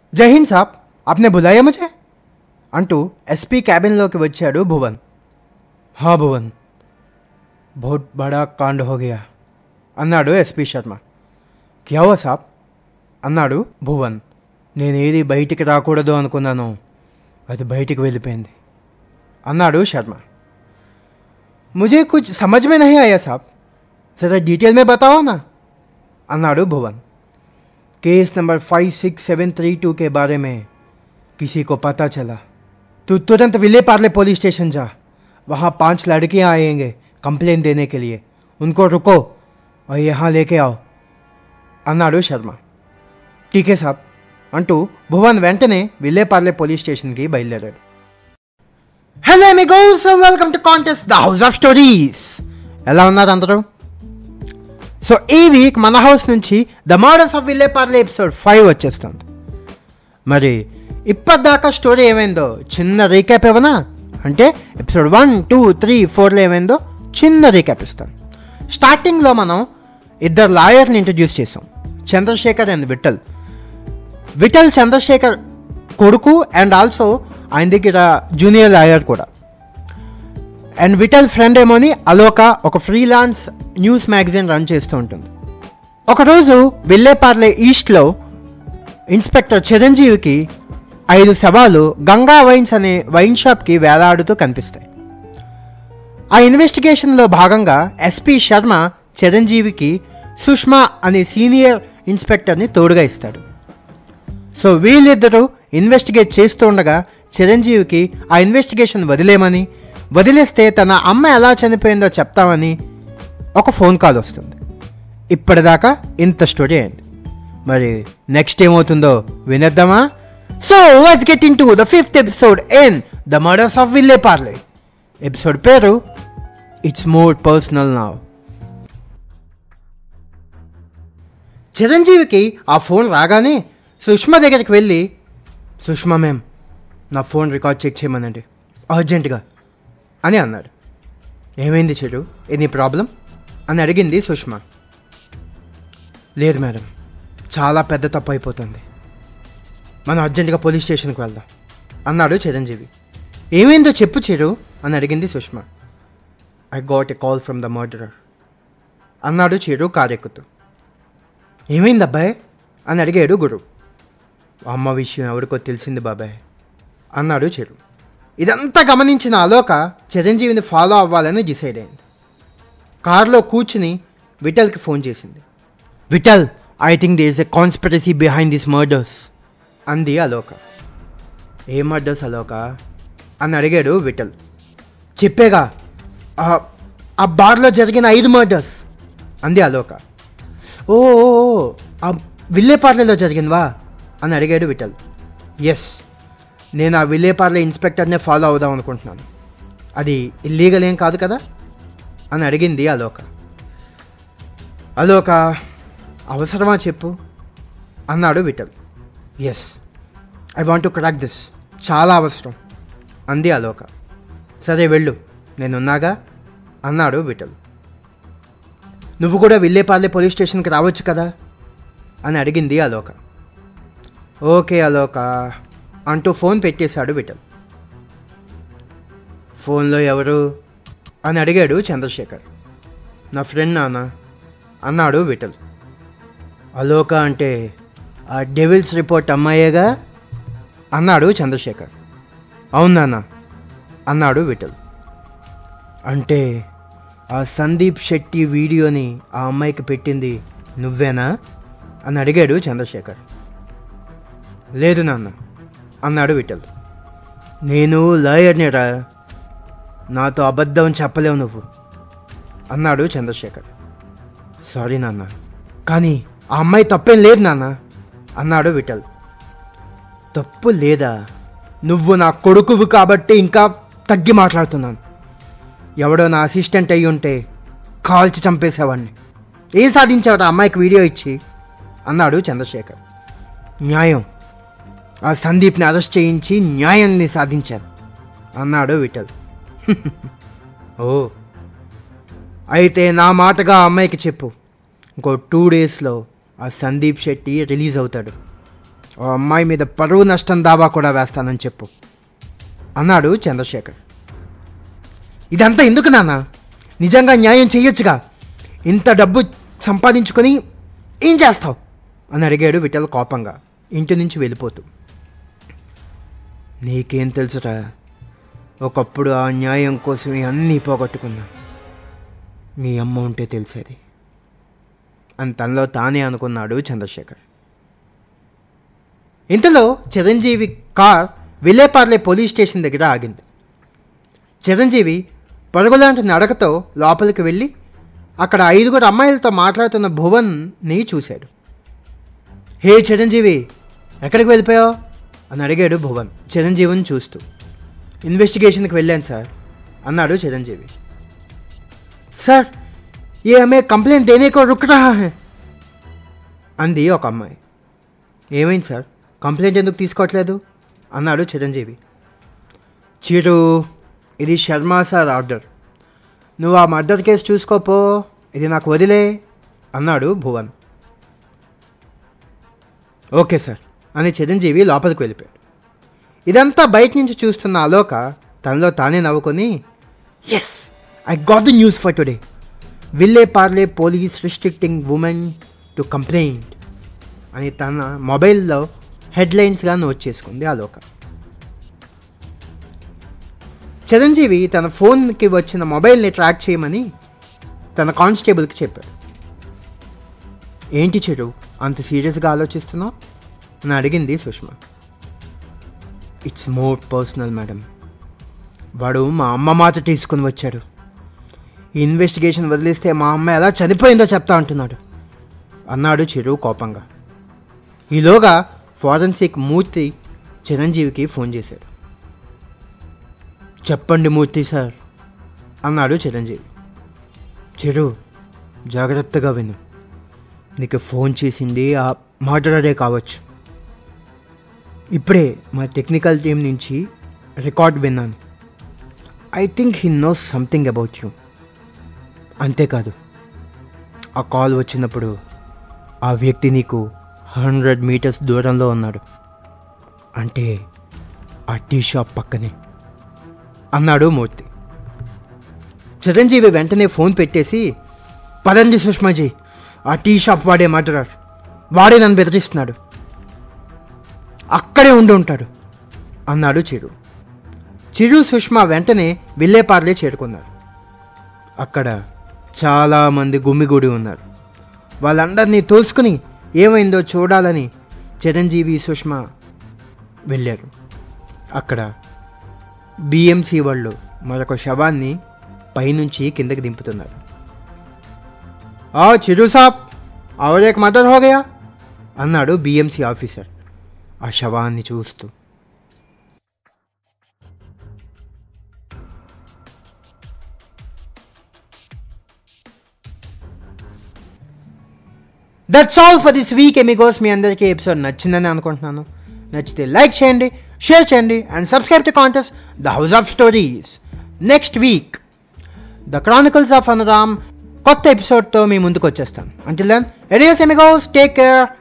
జై హింద్ సాబ్ आपने बुलाया मुझे అంటూ ఎస్పీ క్యాబిన్లోకి వచ్చాడు భువన్ హా భువన్ బహుత్ బడా కాండ్ హో గయా అన్నాడు ఎస్పీ శర్మ క్యా హువా సాబ్ అన్నాడు భువన్ నేనేది బయటికి రాకూడదు అనుకున్నాను అది బయటికి వెళ్ళిపోయింది అన్నాడు శర్మ मुझे कुछ समझ में नहीं आया साहब ज़रा डिटेल में बताओ ना अनाडू Bhuvan case number five six seven three two के बारे में किसी को पता चला तू तुरंत विले पार्ले पुलिस स्टेशन जा वहाँ पांच लड़कियाँ आएंगे कंप्लेन देने के लिए उनको रुको और यहाँ लेके आओ అన్నాడు శర్మ టీకే సాబ్ అంటూ భువన్ వెంటనే విల్లేపార్లే పోలీస్ స్టేషన్కి బయలుదేరాడు hello amigos welcome to contest the house of stories ఎలా ఉన్నారు అందరూ సో ఈ వీక్ మన హౌస్ నుంచి the murders of Vile Parle episode five వచ్చేస్తుంది మరి ఇప్పటిదాకా స్టోరీ ఏమైందో చిన్న రీక్యాప్ ఇవ్వనా అంటే ఎపిసోడ్ వన్ టూ త్రీ ఫోర్లో ఏమైందో చిన్న రీక్యాప్ ఇస్తాను స్టార్టింగ్లో మనం ఇద్దరు లాయర్ని ఇంట్రడ్యూస్ చేసాం చంద్రశేఖర్ అండ్ విఠల్ విఠల్ చంద్రశేఖర్ కొడుకు అండ్ ఆల్సో ఆయన దగ్గర జూనియర్ లాయర్ కూడా అండ్ విఠల్ ఫ్రెండ్ ఏమోని అలోక ఒక ఫ్రీలాన్స్ న్యూస్ మ్యాగజైన్ రన్ చేస్తూ ఉంటుంది ఒకరోజు విల్లేపార్లే ఈస్ట్లో ఇన్స్పెక్టర్ చిరంజీవికి ఐదు శవాలు గంగా వైన్స్ అనే వైన్ షాప్కి వేలాడుతూ కనిపిస్తాయి ఆ ఇన్వెస్టిగేషన్లో భాగంగా ఎస్పి శర్మ చిరంజీవికి సుష్మా అనే సీనియర్ ఇన్స్పెక్టర్ని తోడుగా ఇస్తాడు సో వీళ్ళిద్దరూ ఇన్వెస్టిగేట్ చేస్తూ ఉండగా చిరంజీవికి ఆ ఇన్వెస్టిగేషన్ వదిలేమని వదిలేస్తే తన అమ్మ ఎలా చనిపోయిందో చెప్తామని ఒక ఫోన్ కాల్ వస్తుంది ఇప్పటిదాకా ఇంత స్టోరీ అయింది మరి నెక్స్ట్ ఏమవుతుందో వినేద్దామా so let's get into the fifth episode in the murders of Vile Parle episode పేరు ఇట్స్ మోర్ పర్సనల్ నావ్ చిరంజీవికి ఆ ఫోన్ రాగానే సుష్మా దగ్గరికి వెళ్ళి సుష్మా మ్యామ్ నా ఫోన్ రికార్డ్ చెక్ చేయమనండి అర్జెంటుగా అని అన్నాడు ఏమైంది చెడు ఎనీ ప్రాబ్లం అని అడిగింది సుష్మా లేదు మేడం చాలా పెద్ద తప్పు అయిపోతుంది మనం అర్జెంటుగా పోలీస్ స్టేషన్కి వెళ్దాం అన్నాడు చిరంజీవి ఏమైందో చెప్పు చెరు అని అడిగింది Sushma I got a call from the murderer అన్నాడు చెరు కారెక్కుతూ ఏమైంది అబ్బాయి అని అడిగాడు గురు అమ్మ విషయం ఎవరికో తెలిసింది బాబాయ్ అన్నాడు చెరు ఇదంతా గమనించిన అలోక చిరంజీవిని ఫాలో అవ్వాలని డిసైడ్ అయింది కారులో కూర్చుని విఠల్కి ఫోన్ చేసింది Vithal I think they is a conspiracy behind this murders అంది అలోక ఏ మర్డర్స్ అలోక అని అడిగాడు విఠల్ చెప్పేగా ఆ- ఆ బార్లో జరిగిన ఐదు మర్డర్స్ అంది అలోక ఓ ఓ, ఓ, ఆ విల్లేపార్లలో జరిగిందివా అని అడిగాడు విఠల్ ఎస్ నేను ఆ విల్లేపార్ల ఇన్స్పెక్టర్నే ఫాలో అవుదాం అనుకుంటున్నాను అది ఇల్లీగల్ ఏం కాదు కదా అని అడిగింది అలోక అలోక అవసరమా చెప్పు అన్నాడు Vithal yes I want to crack this చాలా అవసరం అంది అలోక సరే వెళ్ళు నేనున్నాగా అన్నాడు విఠల్ నువ్వు కూడా విల్లేపార్లే పోలీస్ స్టేషన్కి రావచ్చు కదా అని అడిగింది అలోక ఓకే అలోక అంటూ ఫోన్ పెట్టేశాడు విఠల్ ఫోన్లో ఎవరు అని అడిగాడు చంద్రశేఖర్ నా ఫ్రెండ్ నాన్న అన్నాడు విఠల్ అలోక అంటే ఆ డెవిల్స్ రిపోర్ట్ అమ్మాయేగా అన్నాడు చంద్రశేఖర్ అవును నాన్న అన్నాడు విఠల్ అంటే ఆ సందీప్ శెట్టి వీడియోని ఆ అమ్మాయికి పెట్టింది నువ్వేనా అని అడిగాడు చంద్రశేఖర్ లేదు నాన్న అన్నాడు విఠల్ నేను లాయర్నిరా నాతో అబద్ధం చెప్పలేవు నువ్వు అన్నాడు చంద్రశేఖర్ సారీ నాన్న కానీ ఆ అమ్మాయి తప్పేం లేదు నాన్న అన్నాడు విఠల్ తప్పు లేదా నువ్వు నా కొడుకువి కాబట్టి ఇంకా తగ్గి మాట్లాడుతున్నాను ఎవడో నా అసిస్టెంట్ అయ్యి ఉంటే కాల్చి చంపేసేవాడిని ఏం సాధించావు ఆ అమ్మాయికి వీడియో ఇచ్చి అన్నాడు చంద్రశేఖర్ న్యాయం ఆ సందీప్ని అరెస్ట్ చేయించి న్యాయాన్ని సాధించాను అన్నాడు విఠల్ ఓ అయితే నా మాటగా ఆ అమ్మాయికి చెప్పు ఇంకో టూ డేస్లో ఆ సందీప్ శెట్టి రిలీజ్ అవుతాడు ఓ అమ్మాయి మీద పరువు నష్టం దావా కూడా వేస్తానని చెప్పు అన్నాడు చంద్రశేఖర్ ఇదంతా ఎందుకు నాన్న నిజంగా న్యాయం చేయొచ్చుగా ఇంత డబ్బు సంపాదించుకొని ఏం చేస్తావు అని అడిగాడు విఠల్ కోపంగా ఇంటి నుంచి వెళ్ళిపోతూ నీకేం తెలుసురా ఒకప్పుడు ఆ న్యాయం కోసమే అన్నీ పోగొట్టుకున్నా మీ అమ్మ ఉంటే తెలిసేది అని తనలో తానే అనుకున్నాడు చంద్రశేఖర్ ఇంతలో Chiranjeevi car Vile Parle police station దగ్గర ఆగింది చిరంజీవి పరుగులాంటి నడకతో లోపలికి వెళ్ళి అక్కడ ఐదుగురు అమ్మాయిలతో మాట్లాడుతున్న భువన్ని చూశాడు హే చిరంజీవి ఎక్కడికి వెళ్ళిపోయావు అని అడిగాడు భువన్ చిరంజీవిని చూస్తూ ఇన్వెస్టిగేషన్కి వెళ్ళాను సార్ అన్నాడు చిరంజీవి సార్ ఏ హమే కంప్లైంట్ దేనే కో రుక్ రహా హై అంది ఒక అమ్మాయి ఏమైంది సార్ కంప్లైంట్ ఎందుకు తీసుకోవట్లేదు అన్నాడు చిరంజీవి చిరు ఇది శర్మ సార్ ఆర్డర్ నువ్వు ఆ మర్డర్ కేసు చూసుకోపో ఇది నాకు వదిలే అన్నాడు భువన్ ఓకే సార్ అని చిరంజీవి లోపలికి వెళ్ళిపోయాడు ఇదంతా బయట నుంచి చూస్తున్న అలోక తనలో తానే నవ్వుకొని yes I got the news for today Vile Parle police restricting women to complaint అని తన మొబైల్లో హెడ్లైన్స్గా నోట్ చేసుకుంది అలోక చిరంజీవి తన ఫోన్కి వచ్చిన మొబైల్ని ట్రాక్ చేయమని తన కానిస్టేబుల్కి చెప్పాడు ఏంటి చెడు అంత సీరియస్గా ఆలోచిస్తున్నావు అని అడిగింది Sushma it's more personal madam వాడు మా అమ్మ మాట తీసుకుని వచ్చాడు ఈ ఇన్వెస్టిగేషన్ వదిలిస్తే మా అమ్మ ఎలా చనిపోయిందో చెప్తా అంటున్నాడు అన్నాడు చిరు కోపంగా ఈలోగా ఫారెన్సిక్ మూర్తి చిరంజీవికి ఫోన్ చేశాడు చెప్పండి మూర్తి సార్ అన్నాడు చిరంజీవి చిరు జాగ్రత్తగా విను నీకు ఫోన్ చేసింది ఆ మాటలరే కావచ్చు ఇప్పుడే మా టెక్నికల్ టీం నుంచి రికార్డ్ విన్నాను I think he knows something about you అంతేకాదు ఆ కాల్ వచ్చినప్పుడు ఆ వ్యక్తి నీకు హండ్రెడ్ మీటర్స్ దూరంలో ఉన్నాడు అంటే ఆ టీ షాప్ పక్కనే అన్నాడు మూర్తి చిరంజీవి వెంటనే ఫోన్ పెట్టేసి పదండి సుష్మాజీ ఆ టీ షాప్ వాడే మాట్లాడారు వాడే నన్ను బెదిరిస్తున్నాడు అక్కడే ఉండి ఉంటాడు అన్నాడు చిరు చిరు సుష్మా వెంటనే విల్లేపార్లే చేరుకున్నారు అక్కడ చాలామంది గుమ్మిగూడి ఉన్నారు వాళ్ళందరినీ తోసుకుని ఏమైందో చూడాలని చిరంజీవి సుష్మా వెళ్ళారు అక్కడ బిఎంసి వాళ్ళు మరొక శవాన్ని పైనుంచి కిందకి దింపుతున్నారు ఆ చిరు సాబ్ और एक मर्डर हो गया అన్నాడు బిఎంసి ఆఫీసర్ ఆ శవాన్ని చూస్తూ that's all for this week amigos మీ అందరికీ ఎపిసోడ్ నచ్చిందని అనుకుంటున్నాను నచ్చితే లైక్ చేయండి షేర్ చేయండి and subscribe to contest the house of stories next week the chronicles of Anuram కొత్త ఎపిసోడ్తో మీ ముందుకు వచ్చేస్తాను until then adios amigos take care